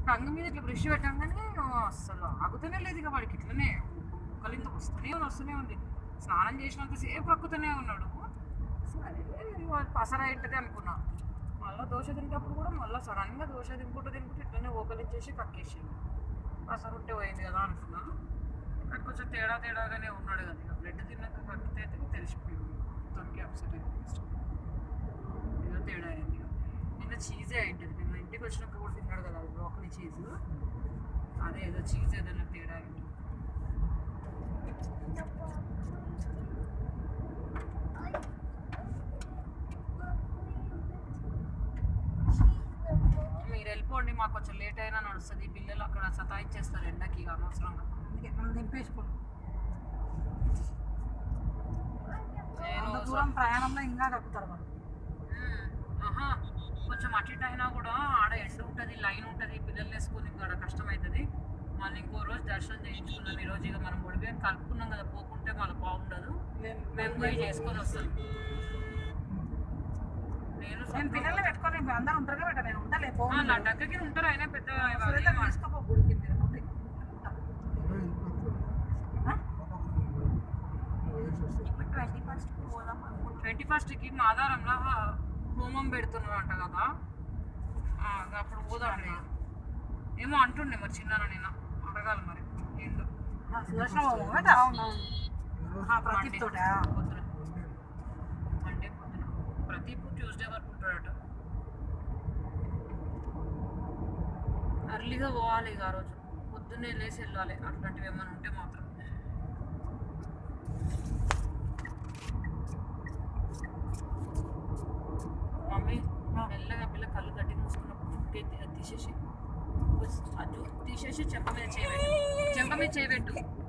టంగు మీద ఇట్లా బ్రష్ పెట్టంగానే అస్సలు ఆగుతూనే లేదు ఇక వాడికి ఇట్లనే కలింత వస్తూనే ఉంది వస్తూనే ఉంది స్నానం చేసినంతసేపు కక్కుతూనే ఉన్నాడు సరే ఇది వాడి పసర ఏంటది అనుకున్నా మళ్ళీ దోశ తింటప్పుడు కూడా మళ్ళీ సడన్గా దోశ తినుకుంటూ తినుకుంటూ ఇట్లనే ఓకలించేసి కక్కేసింది పసర ఉంటే పోయింది కదా అనుకున్నా కానీ కొంచెం తేడా తేడాగానే ఉన్నాడు కదా ఇక బ్లడ్ తిన్నాక కక్కితే అయితే తెలిసిపోయింది మొత్తానికి అప్సెట్ అయింది ఏదో తేడా అయింది ఇక. నిన్న చీజే అయింటది నిన్న ఇంటికి వచ్చినప్పుడు కూడా తిన్నాడు కదా అది బ్రోకలీ చీజ్ అదే ఏదో చీజ్ ఏదైనా తేడా అయింది మీరు వెళ్ళిపోండి మాకు కొంచెం లేట్ అయినా నడుస్తుంది పిల్లలు అక్కడ సతాయించేస్తారు ఎండకి ఇక అనవసరంగా అందుకే మనం దింపేసుకోండి నేను అంత దూరం ప్రయాణంలో ఇంకా కక్కుతారు మనం ఉమ్, ఆహా కొంచెం అటు ఇటు అయినా కూడా ఆడ ఎండ ఉంటుంది లైన్ ఉంటుంది పిల్లలు వేసుకొని ఇంకా ఆడ కష్టం అవుతుంది మళ్ళీ ఇంకో రోజు దర్శనం చేయించుకుందాం ఈ రోజు ఇక మనం ఒడిబియ్యం కలుపుకున్నాం కదా పోకుంటే మళ్ళీ బాగుండదు మేము పోయి చేసుకొని వస్తాం నేను నేను పిల్లల్ని పెట్టుకొని అందరూ ఉంటారుగా పెట్ట నేను ఉంటా లేదు ఆ, నా దగ్గరికి ఉంటారు అయినా పెద్ద తీసుకోపో గుడికి మీరు ఉండి. ఆ? ఇప్పుడు ట్వంటీ ఫస్ట్ పోదాం అనుకుంటున్నాను. ట్వంటీ ఫస్ట్కి ఆధారంలో హోమం పెడుతున్నారు అంట కదా ఆ, ఇక అప్పుడు పోదాం ఏమో అంటుండే మరి చిన్న నేను అడగాలి మరి ఏంటో ఆ, సుదర్శన పోదాం బట్ అవునవును ఆ, ప్రదీప్ తోటా పొద్దున మండే పొద్దున ప్రదీప్ ట్యూస్డే వరకు ఉంటాడట అర్లీగా పోవాలి ఇక ఆ రోజు పొద్దున్నే లేచి వెళ్ళాలి అట్లాంటివి ఏమైనా ఉంటే మాత్రం మమ్మీ మెల్లగా పిల్ల కళ్ళు గట్టి మూసుకున్నప్పుడు ఫుడ్ అయితే తీసేసి అది తీసేసి చెంప మీద చేయబెట్టు చెంప మీద చేయబెట్టు